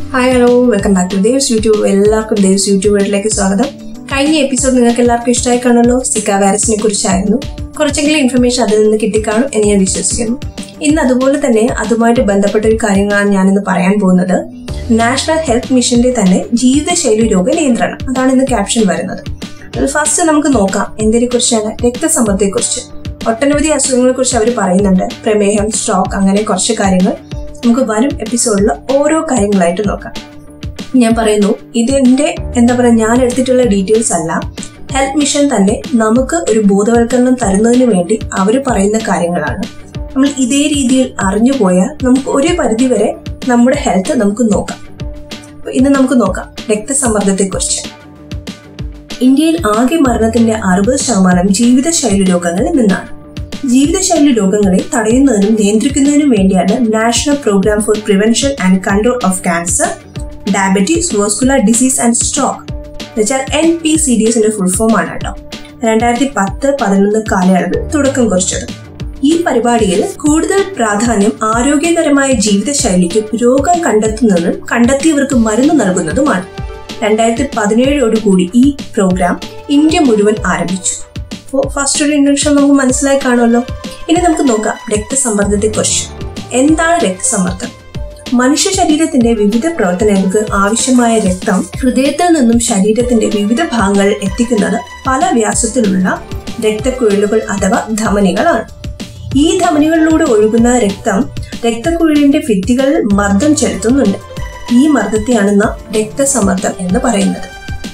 hi hello welcome back to Devs YouTube എല്ലാവർക്കും Devs YouTube വീട്ടിലേക്ക് സ്വാഗതം കഴിഞ്ഞ എപ്പിസോഡ് നിങ്ങൾക്ക് എല്ലാവർക്കും ഇഷ്ടമായി കാണുമല്ലോ സിക്ക വൈറസിനെ കുറിച്ചായിരുന്നു കുറച്ചെങ്കിലും ഇൻഫർമേഷൻ അതിൽ നിന്ന് കിട്ടിക്കാണും എന്ന് ഞാൻ വിശ്വസിക്കുന്നു ഇന്ന് അതുപോലെ തന്നെ അതുമായിട്ട് ബന്ധപ്പെട്ട ഒരു കാര്യങ്ങളാണ് ഞാനിന്ന് പറയാൻ പോകുന്നത് നാഷണൽ ഹെൽത്ത് മിഷന്റെ തന്നെ ജീവിതശൈലി രോഗ നിയന്ത്രണം അതാണ് ഇന്ന് ക്യാപ്ഷൻ വരുന്നത് അത് ഫസ്റ്റ് നമുക്ക് നോക്കാം എന്തിനെ കുറിച്ചാണ് രക്തസമ്മർദ്ദത്തെ കുറിച്ച് ഒട്ടനവധി അസുഖങ്ങളെ കുറിച്ച് അവർ പറയുന്നുണ്ട് പ്രമേഹം സ്ട്രോക്ക് അങ്ങനെ കുറച്ച് കാര്യങ്ങൾ നമുക്ക് വരും എപ്പിസോഡിൽ ഓരോ കാര്യങ്ങളായിട്ട് നോക്കാം ഞാൻ പറയുന്നു ഇതെന്റെ എന്താ പറയാ ഞാൻ എടുത്തിട്ടുള്ള ഡീറ്റെയിൽസ് അല്ല ഹെൽത്ത് മിഷൻ തന്നെ നമുക്ക് ഒരു ബോധവൽക്കരണം തരുന്നതിന് വേണ്ടി അവർ പറയുന്ന കാര്യങ്ങളാണ് നമ്മൾ ഇതേ രീതിയിൽ അറിഞ്ഞു പോയാൽ നമുക്ക് ഒരു പരിധി വരെ നമ്മുടെ ഹെൽത്ത് നമുക്ക് നോക്കാം അപ്പൊ ഇന്ന് നമുക്ക് നോക്കാം രക്തസമ്മർദ്ദത്തെ കുറിച്ച് ഇന്ത്യയിൽ ആകെ മരണത്തിന്റെ അറുപത് ശതമാനം ജീവിതശൈലി രോഗങ്ങളിൽ നിന്നാണ് ജീവിതശൈലി രോഗങ്ങളെ തടയുന്നതിനും നിയന്ത്രിക്കുന്നതിനും വേണ്ടിയാണ് national programme for prevention and control of cancer diabetes vascular disease and stroke എന്നുവെച്ചാൽ എൻ പി സി ഡി എസിന്റെ ഫുൾ ഫോം ആണ് കേട്ടോ രണ്ടായിരത്തി പത്ത് പതിനൊന്ന് കാലയളവിൽ തുടക്കം കുറിച്ചത് ഈ പരിപാടിയിൽ കൂടുതൽ പ്രാധാന്യം ആരോഗ്യകരമായ ജീവിതശൈലിക്ക് രോഗം കണ്ടെത്തുന്നതും കണ്ടെത്തിയവർക്ക് മരുന്ന് നൽകുന്നതുമാണ് രണ്ടായിരത്തി പതിനേഴോടുകൂടി ഈ പ്രോഗ്രാം ഇന്ത്യ മുഴുവൻ ആരംഭിച്ചു അപ്പോൾ ഫസ്റ്റ് ഒരു ഇൻട്രഡക്ഷൻ നമുക്ക് മനസ്സിലായി കാണുമല്ലോ ഇനി നമുക്ക് നോക്കാം രക്തസമ്മർദ്ദത്തെ കുറിച്ച് എന്താണ് രക്തസമ്മർദ്ദം മനുഷ്യ ശരീരത്തിന്റെ വിവിധ പ്രവർത്തനങ്ങൾക്ക് ആവശ്യമായ രക്തം ഹൃദയത്തിൽ നിന്നും ശരീരത്തിന്റെ വിവിധ ഭാഗങ്ങളിൽ എത്തിക്കുന്നത് പല വ്യാസത്തിലുള്ള രക്തക്കുഴലുകൾ അഥവാ ധമനികളാണ് ഈ ധമനികളിലൂടെ ഒഴുകുന്ന രക്തം രക്തക്കുഴലിന്റെ ഭിത്തികളിൽ മർദ്ദം ചെലുത്തുന്നുണ്ട് ഈ മർദ്ദത്തെയാണ് നാം രക്തസമ്മർദ്ദം എന്ന് പറയുന്നത്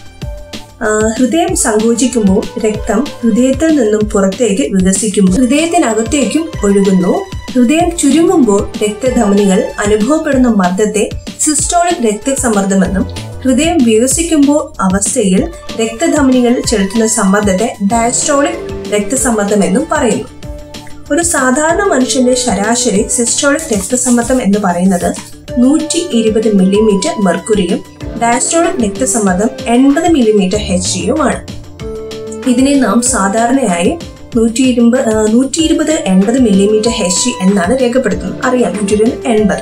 ഹൃദയം സങ്കോചിക്കുമ്പോൾ രക്തം ഹൃദയത്തിൽ നിന്നും പുറത്തേക്ക് വികസിക്കുമ്പോൾ ഹൃദയത്തിനകത്തേക്കും ഒഴുകുന്നു ഹൃദയം ചുരുങ്ങുമ്പോൾ രക്തധമനികൾ അനുഭവപ്പെടുന്ന മർദ്ദത്തെ സിസ്റ്റോളിക് രക്തസമ്മർദ്ദമെന്നും ഹൃദയം വികസിക്കുമ്പോൾ അവസ്ഥയിൽ രക്തധമനികൾ ചെലുത്തുന്ന സമ്മർദ്ദത്തെ ഡയസ്റ്റോളിക് രക്തസമ്മർദ്ദമെന്നും പറയുന്നു ഒരു സാധാരണ മനുഷ്യന്റെ ശരാശരി സിസ്റ്റോളിക് രക്തസമ്മർദ്ദം എന്ന് പറയുന്നത് നൂറ്റി ഇരുപത് മില്ലിമീറ്റർ മെർക്കുറിയും ഡയസ്റ്റോളിക് രക്തസമ്മർദ്ദം എൺപത് മില്ലിമീറ്റർ എച്ച് ജിയുമാണ് ഇതിനെ നാം സാധാരണയായി നൂറ്റി ഇരുപത് നൂറ്റി ഇരുപത് എൺപത് മില്ലിമീറ്റർ എച്ച് ജി എന്നാണ് രേഖപ്പെടുത്തുന്നത് അറിയാം നൂറ്റി ഇരുപത് എൺപത്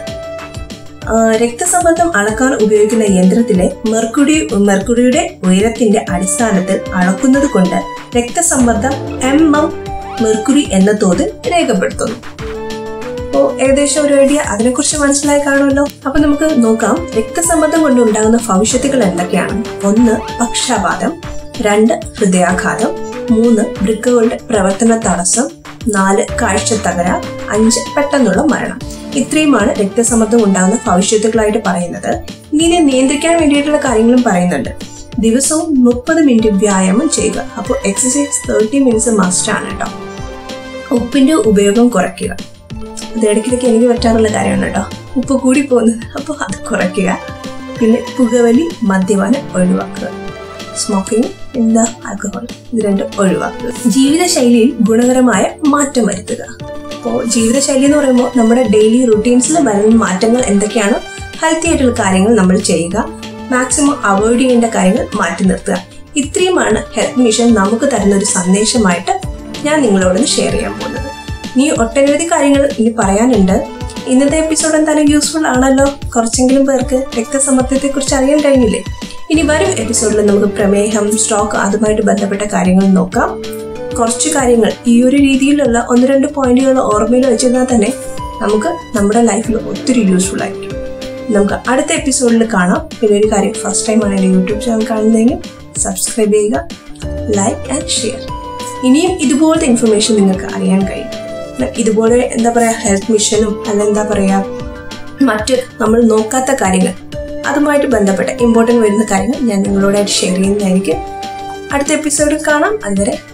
രക്തസമ്മർദ്ദം അളക്കാൻ ഉപയോഗിക്കുന്ന യന്ത്രത്തിലെ മെർക്കുറി മെർക്കുറിയുടെ ഉയരത്തിന്റെ അടിസ്ഥാനത്തിൽ അളക്കുന്നത് കൊണ്ട് രക്തസമ്മർദ്ദം എം എം മെർക്കുറി എന്ന തോതിൽ രേഖപ്പെടുത്തുന്നു അപ്പോൾ ഏകദേശം ഒരു ഐഡിയ അതിനെക്കുറിച്ച് മനസ്സിലായി കാണുമല്ലോ അപ്പൊ നമുക്ക് നോക്കാം രക്തസമ്മർദ്ദം കൊണ്ട് ഉണ്ടാകുന്ന ഭവിഷ്യത്തുകൾ എന്തൊക്കെയാണ് ഒന്ന് പക്ഷാപാതം രണ്ട് ഹൃദയാഘാതം മൂന്ന് വൃക്കകളുടെ പ്രവർത്തന തടസ്സം നാല് കാഴ്ച തകരാർ അഞ്ച് പെട്ടെന്നുള്ള മരണം ഇത്രയുമാണ് രക്തസമ്മർദ്ദം ഉണ്ടാകുന്ന ഭവിഷ്യത്തുകളായിട്ട് പറയുന്നത് ഇങ്ങനെ നിയന്ത്രിക്കാൻ വേണ്ടിയിട്ടുള്ള കാര്യങ്ങളും പറയുന്നുണ്ട് ദിവസവും മുപ്പത് മിനിറ്റ് വ്യായാമം ചെയ്യുക അപ്പോൾ എക്സസൈസ് തേർട്ടി മിനിറ്റ്സ് മസ്റ്റ് ആണ് കേട്ടോ ഉപ്പിന്റെ ഉപയോഗം കുറയ്ക്കുക അത് ഇടയ്ക്കിടയ്ക്ക് എനിക്ക് പറ്റാറുള്ള കാര്യമാണ് കേട്ടോ ഉപ്പ് കൂടി പോകുന്നത് അപ്പോൾ അത് കുറയ്ക്കുക പിന്നെ പുകവലി മദ്യപാനം ഒഴിവാക്കുക സ്മോക്കിംഗ് എന്താ ആൽക്കഹോൾ ഇത് രണ്ടും ഒഴിവാക്കുക ജീവിതശൈലിയിൽ ഗുണകരമായ മാറ്റം വരുത്തുക അപ്പോൾ ജീവിതശൈലി എന്ന് പറയുമ്പോൾ നമ്മുടെ ഡെയിലി റുട്ടീൻസിൽ വരുന്ന മാറ്റങ്ങൾ എന്തൊക്കെയാണോ ഹെൽത്തി ആയിട്ടുള്ള കാര്യങ്ങൾ നമ്മൾ ചെയ്യുക മാക്സിമം അവോയ്ഡ് ചെയ്യേണ്ട കാര്യങ്ങൾ മാറ്റി നിർത്തുക ഇത്രയുമാണ് ഹെൽത്ത് മിഷൻ നമുക്ക് തരുന്ന ഒരു സന്ദേശമായിട്ട് ഞാൻ നിങ്ങളോട് ഷെയർ ചെയ്യാൻ പോകുന്നത് ഇനി ഒട്ടനവധി കാര്യങ്ങൾ ഇനി പറയാനുണ്ട് ഇന്നത്തെ എപ്പിസോഡ് എന്തായാലും യൂസ്ഫുൾ ആണല്ലോ കുറച്ചെങ്കിലും പേർക്ക് രക്തസമ്മർദ്ദത്തെ കുറിച്ച് അറിയാൻ കഴിഞ്ഞില്ലേ ഇനി വരും എപ്പിസോഡിൽ നമുക്ക് പ്രമേഹം സ്ട്രോക്ക് അതുമായിട്ട് ബന്ധപ്പെട്ട കാര്യങ്ങൾ നോക്കാം കുറച്ച് കാര്യങ്ങൾ ഈ ഒരു രീതിയിലുള്ള ഒന്ന് രണ്ട് പോയിന്റുകൾ ഓർമ്മയിൽ വെച്ചിരുന്നാൽ തന്നെ നമുക്ക് നമ്മുടെ ലൈഫിൽ ഒത്തിരി യൂസ്ഫുൾ ആയിരിക്കും നമുക്ക് അടുത്ത എപ്പിസോഡിൽ കാണാം പിന്നെ ഒരു കാര്യം ഫസ്റ്റ് ടൈമാണ് എൻ്റെ യൂട്യൂബ് ചാനൽ കാണുന്നതെങ്കിൽ സബ്സ്ക്രൈബ് ചെയ്യുക ലൈക്ക് ആൻഡ് ഷെയർ ഇനിയും ഇതുപോലത്തെ ഇൻഫർമേഷൻ നിങ്ങൾക്ക് അറിയാൻ കഴിയും ഇതുപോലെ എന്താ പറയുക ഹെൽത്ത് മിഷനും അല്ല എന്താ പറയുക മറ്റ് നമ്മൾ നോക്കാത്ത കാര്യങ്ങൾ അതുമായിട്ട് ബന്ധപ്പെട്ട ഇമ്പോർട്ടൻ്റ് വരുന്ന കാര്യങ്ങൾ ഞാൻ നിങ്ങളോടായിട്ട് ഷെയർ ചെയ്യുന്നതായിരിക്കും അടുത്ത എപ്പിസോഡിൽ കാണാം അതുവരെ